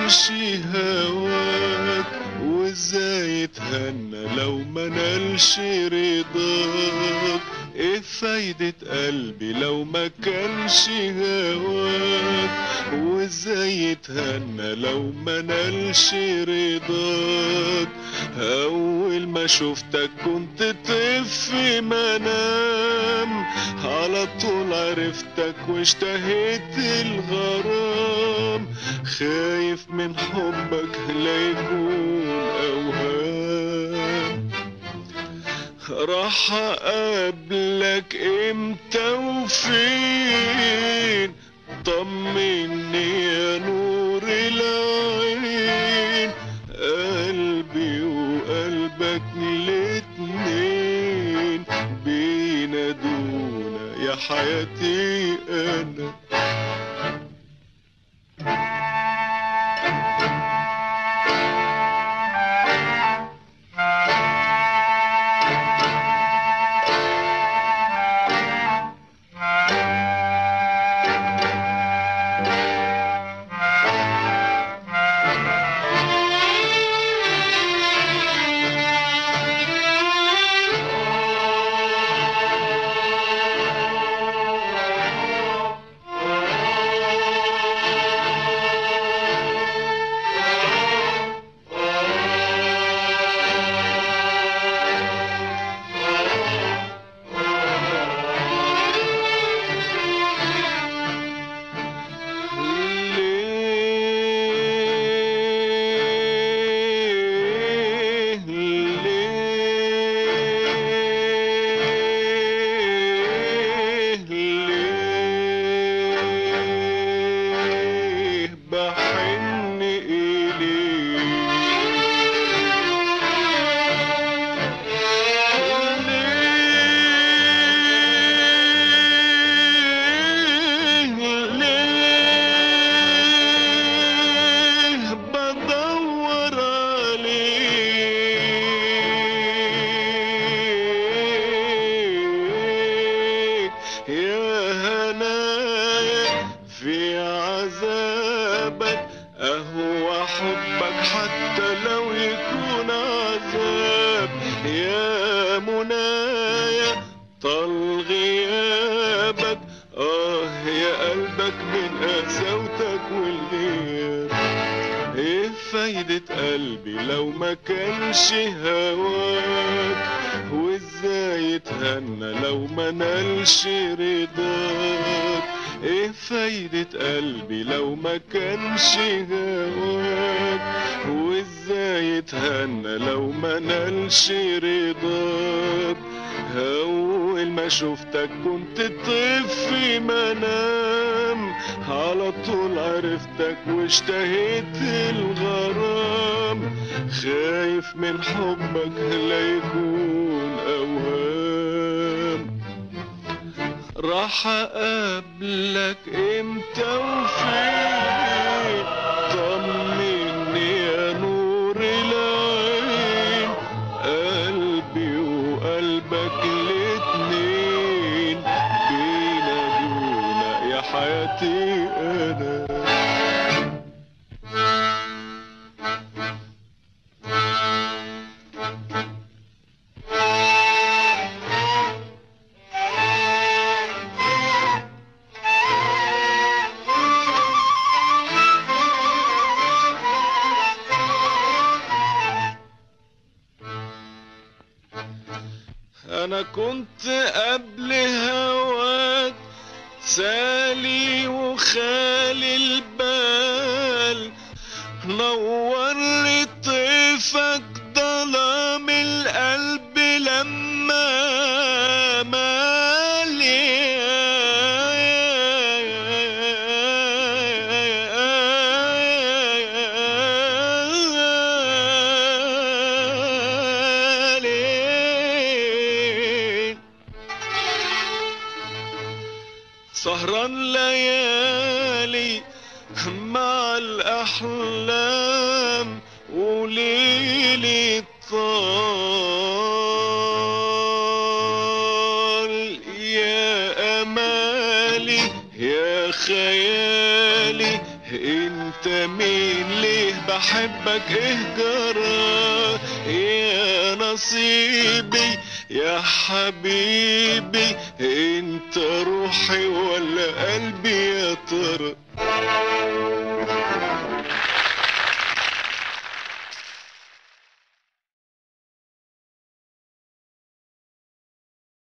نالش هواك وازاي يتهنى لو ما نالش رضاك ايه فايدة قلبي لو ما كانش هواك وازاي يتهنى لو ما نالش رضاك اول ما شفتك كنت طفل في منام على طول عرفتك واشتهيت الغرام خايف من حبك لا يكون اوهام راح اقابلك امتى وفين طمني يا نور العين قلبي وقلبك الاتنين بينادونا يا حياتي انا ليه ليه ليه بحن إليه ليه بدور عليك يا هنايا في عذابك أهوى حبك حتى لو يكون عذاب يا منايا طال غيابك آه يا قلبك من قساوتك والغياب ايه فايدة قلبي لو ما كانش هواك وازاي يتهنى لو ما نالش رضاك ايه فايدة قلبي لو ما كانش هواك وازاي يتهنى لو ما نالش رضاك اول ما شفتك كنت طفل في منام على طول عرفتك واشتهيت الغرام خايف من حبك لا يكون اوهام راح اقابلك امتى وفين طمني يا نور العين قلبي وقلبك الاتنين بينادونا يا حياتي انا انا كنت قبل هواك سالي وخالي البال نور لي طيفك ظلام القلب لما مالي سهران ليالي مع الأحلام وليلي طال يا أمالي يا خيالي انت مين ليه بحبك ايه جرى يا نصيبي يا حبيبي انت روحي ولا قلبي يا ترى